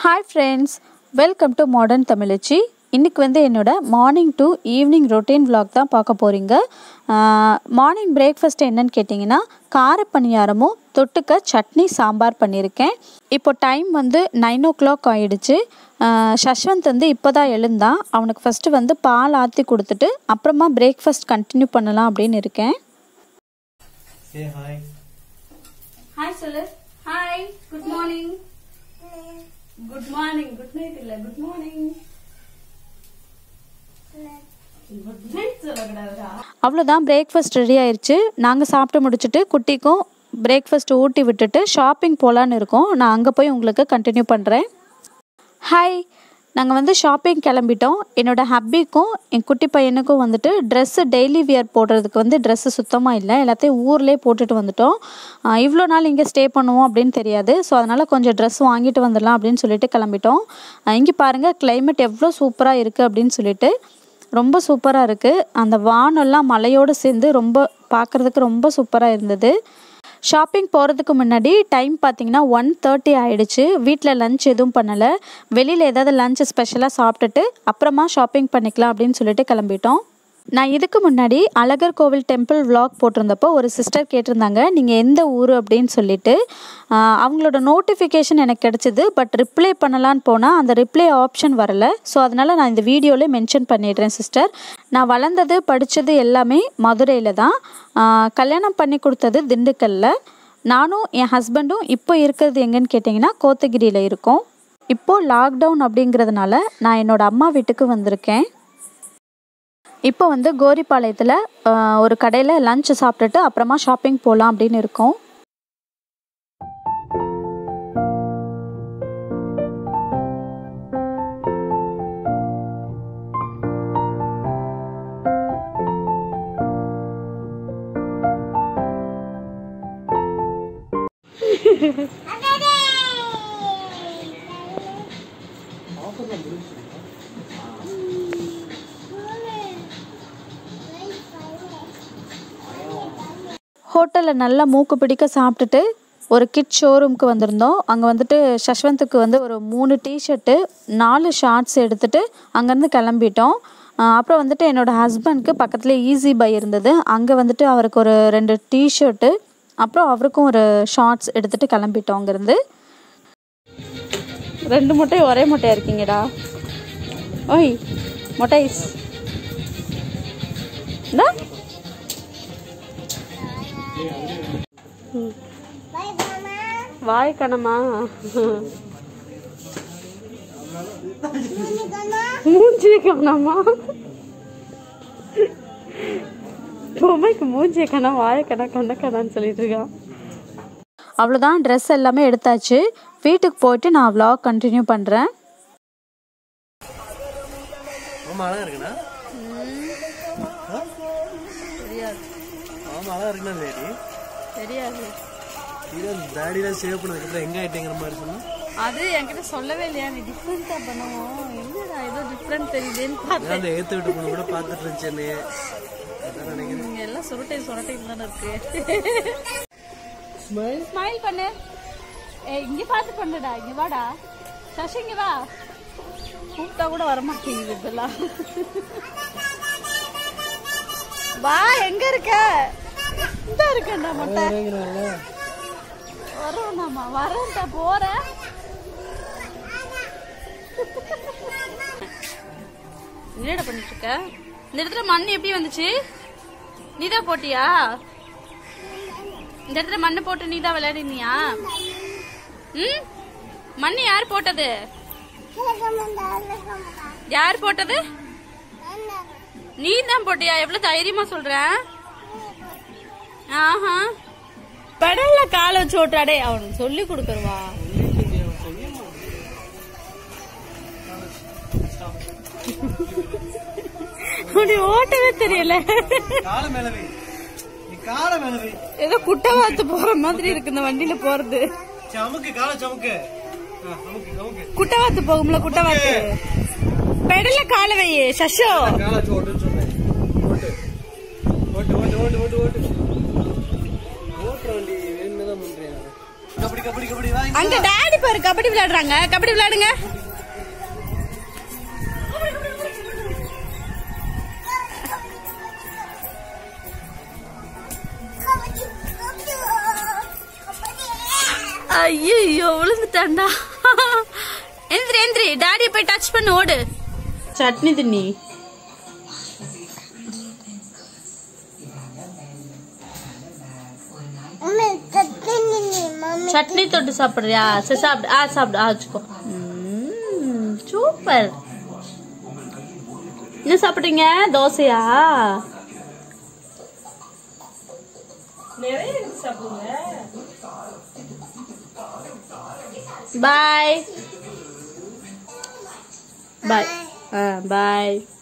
Hi friends welcome to modern தமிழச்சி இன்றைக்கி வந்து என்னோட morning to evening routine vlog தான் பார்க்க போகிறீங்க மார்னிங் பிரேக்ஃபாஸ்ட் என்னன்னு கேட்டிங்கன்னா கார பணியாரமும் தொட்டுக்க சட்னி சாம்பார் பண்ணியிருக்கேன் இப்போ டைம் வந்து நைன் ஓ கிளாக் ஆயிடுச்சு ஆஹ் சஷ்வந்த் வந்து இப்போ தான் எழுந்தான் அவனுக்கு ஃபஸ்ட்டு வந்து பால் ஆற்றி கொடுத்துட்டு அப்புறமா பிரேக்ஃபாஸ்ட் கண்டினியூ பண்ணலாம் அப்படின்னு இருக்கேன் Say hi. ஹாய் சொல்லு hi good morning good morning good night இல்ல குட் மார்னிங் அவ்வளோதான் பிரேக்ஃபாஸ்ட் ரெடி ஆயிருச்சு நாங்கள் சாப்பிட்டு முடிச்சுட்டு குட்டிக்கும் பிரேக்ஃபாஸ்ட் ஊட்டி விட்டுட்டு ஷாப்பிங் போகலான்னு இருக்கோம் நான் அங்கே போய் உங்களுக்கு கண்டினியூ பண்ணுறேன் ஹாய் நாங்கள் வந்து ஷாப்பிங் கிளம்பிட்டோம் என்னோட ஹப்பிக்கும் என் குட்டி பையனுக்கும் வந்துட்டு ட்ரெஸ்ஸு டெய்லி வியர் போடுறதுக்கு வந்து ட்ரெஸ்ஸு சுத்தமாக இல்லை எல்லாத்தையும் ஊர்லேயே போட்டுட்டு வந்துட்டோம் ஆஹ் இவ்வளோ நாள் இங்கே ஸ்டே பண்ணுவோம் அப்படின்னு தெரியாது ஸோ அதனால் கொஞ்சம் ட்ரெஸ் வாங்கிட்டு வந்துடலாம் அப்படின்னு சொல்லிட்டு கிளம்பிட்டோம் ஆஹ் இங்கே பாருங்கள் climate எவ்வளோ சூப்பராக இருக்குது அப்படின்னு சொல்லிட்டு ரொம்ப சூப்பராக இருக்குது அந்த வானெல்லாம் மலையோடு சேர்ந்து ரொம்ப பார்க்குறதுக்கு ரொம்ப சூப்பராக இருந்தது ஷாப்பிங் போகிறதுக்கு முன்னாடி டைம் பார்த்தீங்கன்னா ஒன் தேர்ட்டி ஆயிடுச்சு வீட்டில் லஞ்ச் எதுவும் பண்ணலை வெளியில் ஏதாவது லஞ்ச் ஸ்பெஷலாக சாப்பிட்டுட்டு அப்புறமா ஷாப்பிங் பண்ணிக்கலாம் அப்படின்னு சொல்லிட்டு கிளம்பிட்டோம் நான் இதுக்கு முன்னாடி அழகர் கோவில் டெம்பிள் vlog போட்டிருந்தப்போ ஒரு சிஸ்டர் கேட்டிருந்தாங்க நீங்கள் எந்த ஊர் அப்படின்னு சொல்லிட்டு ஆஹ் அவங்களோட நோட்டிஃபிகேஷன் எனக்கு கிடச்சிது பட் ரிப்ளை பண்ணலான்னு போனால் அந்த ரிப்ளை ஆப்ஷன் வரல ஸோ அதனால் நான் இந்த வீடியோவில் மென்ஷன் பண்ணிடுறேன் சிஸ்டர் நான் வளர்ந்தது படித்தது எல்லாமே மதுரையில் தான் ஆஹ் கல்யாணம் பண்ணி கொடுத்தது திண்டுக்கல்ல நானும் என் ஹஸ்பண்டும் இப்போ இருக்கிறது எங்கன்னு கேட்டிங்கன்னா கோத்தகிரியில் இருக்கோம் இப்போது லாக்டவுன் அப்படிங்கிறதுனால நான் என்னோட அம்மா வீட்டுக்கு வந்திருக்கேன் இப்போ வந்து கோரிப்பாளையத்தில் ஆஹ், ஒரு கடையில் லஞ்ச் சாப்பிட்டுட்டு அப்புறமா ஷாப்பிங் போகலாம் அப்படின்னு இருக்கோம் ஹோட்டலில் நல்லா மூக்கு பிடிக்க சாப்பிட்டுட்டு ஒரு கிட் ஷோரூம்க்கு வந்திருந்தோம் அங்கே வந்துட்டு சஷ்வந்துக்கு வந்து ஒரு மூணு டிஷர்ட்டு நாலு ஷார்ட்ஸ் எடுத்துட்டு அங்கேருந்து கிளம்பிட்டோம் ஆஹ் அப்புறம் வந்துட்டு என்னோடய ஹஸ்பண்ட்க்கு பக்கத்தில் ஈஸி பை இருந்தது அங்கே வந்துட்டு அவருக்கு ஒரு ரெண்டு டிஷர்ட்டு அப்புறம் அவருக்கும் ஒரு ஷார்ட்ஸ் எடுத்துட்டு கிளம்பிட்டோம் அங்கேருந்து ரெண்டு முட்டையும் ஒரே முட்டையாக இருக்கீங்கடா ஓய் மொட்டைஸ் இந்தா வாய் கணமா மூஞ்சிய கணமா பொம்மைக்கு மூஞ்சிய கணா வாய கணா கண்ண கணான்னு சொல்லிட்டு இருக்கான் அவ்வளோதான் ட்ரெஸ் எல்லாமே எடுத்தாச்சு வீட்டுக்கு போயிட்டு நான் vlog கண்டினியூ பண்ணுறேன் மாமா அழகா இருக்குண்ணா மாமா அழகா இருக்குண்ணா லேடி தெரியாது தாடிலாம் சேவ் பண்ணதுக்கப்புறம் எங்க ஆயிட்டேங்கிற மாதிரி சொன்னா அது என்கிட்ட சொல்லவே இல்லையா நீ டிஃப்ரெண்ட்டாக பண்ணுவோம் என்னடா ஏதோ டிஃப்ரெண்ட் தெரியுதுன்னு பார்த்தேன் அதான் அந்த ஏத்து விட்டு பொண்ணு கூட பார்த்துட்டு இருந்துச்சு என்னைய அதான் நினைக்கிறேன் இங்க எல்லாம் சுருட்டை சுரட்டை தானே இருக்கு ஸ்மைல் ஸ்மைல் பண்ணு ஏய் இங்க பார்த்து பண்ணுடா இங்க வாடா சசி இங்க வா கூப்பிட்டா கூட வர மாட்டேங்குது இதெல்லாம் வா எங்க இருக்க இந்த இருக்கேன்டா மொட்டை வரோம் நாம வரேன்டா போறேன் என்னடா பண்ணிட்டு இருக்க இந்த இடத்துல மண் எப்படி வந்துச்சு நீதான் போட்டியா இந்த இடத்துல மண்ணு போட்டு நீ தான் விளையாடினியா ம் மண்ணு யார் போட்டது யார் போட்டது நீ தான் போட்டியா எவ்வளவு தைரியமா சொல்ற ஆஹா பெடல்ல கால வச்சு ஓட்டாடே அவனுக்கு சொல்லி கொடுக்கறவா அப்படி ஓட்டவே தெரியல கால மேலவே நீ கால மேலவே ஏதோ குட்டை வாத்து போற மாதிரி இருக்கு இந்த வண்டியில போறது சமுக்கு கால சமுக்கு ஆ, அமுக்கு அமுக்கு குட்டை வாத்து போகும்ல குட்டை வாத்து பெடல கால வை சஷோ கால வச்சு ஓட்டுன்னு சொன்னேன் ஓட்டு ஓட்டு ஓட்டு ஓட்டு ஓட்டு ஓட்டு ஓட்டுற வண்டி வேணுமே தான் பண்றேன் அப்படி கபடி கபடி வாங்க அங்க டாடி பாரு கபடி விளையாடுறாங்க கபடி விளையாடுங்க ஐயோ விழுந்துட்டான்டா எந்திரி எந்திரி டாடியை போய் டச் பண்ணு ஓடு சட்னி தின்னி சட்னி தொட்டு சாப்பிடுறியா சரி சாப்பிடு ஆ சாப்பிடு ஆ வச்சுக்கோ ம்ம், சூப்பர் என்ன சாப்பிடுறீங்க தோசையா பாய் பாய் ஆ பாய்